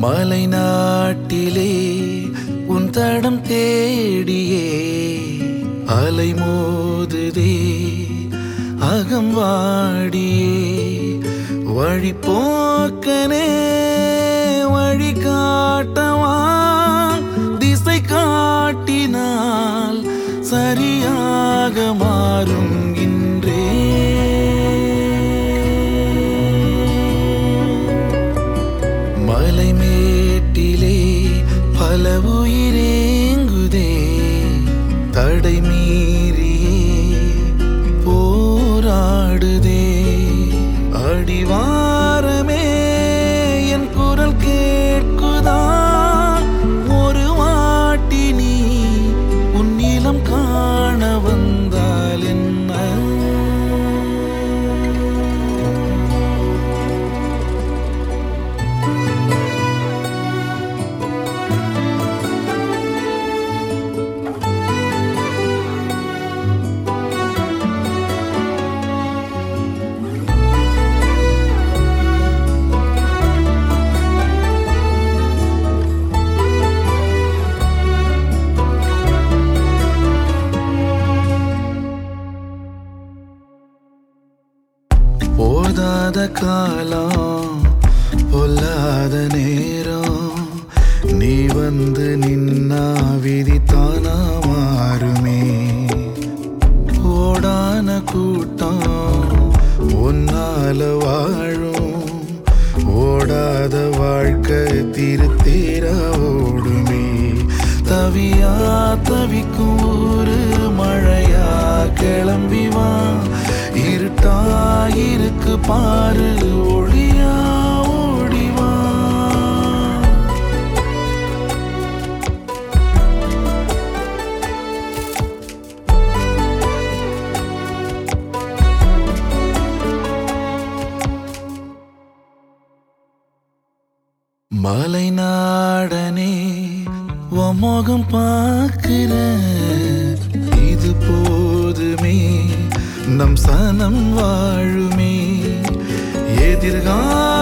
மலை நாட்டிலே உன் தடம் தேடியே அலை மோதுதே அகம் வாடியே வழி போக்கனே வழி காட்டவா திசை காட்டினால் சரியாக மாறும் இன்றே மலை மேட்டிலே பல உயிரேங்குதே தடை மீறியே போராடுதே அடிவாரமே என் குரல் கேட்குதா ஒரு வாட்டி நீ உன் நீளம் காண வந்தால் என்ன போதாத காலம் பொல்லாத நேரம் நீ வந்து நின்னா விதி தானா மாறுமே ஓடான கூட்டம் ஒன்னால வாழும் ஓடாத வாழ்க்கை திருத்தீர ஓடுமே தவியா தவிக்கும் ஒரு மழையா கிளம்பி வா இருட்டா இருக்கு பாரு ஒளியா ஓடிவா மலை நாடனே உன் முகம் பார்க்கிற இது போதுமே நம் சனம் வாழுமே எதிர்கால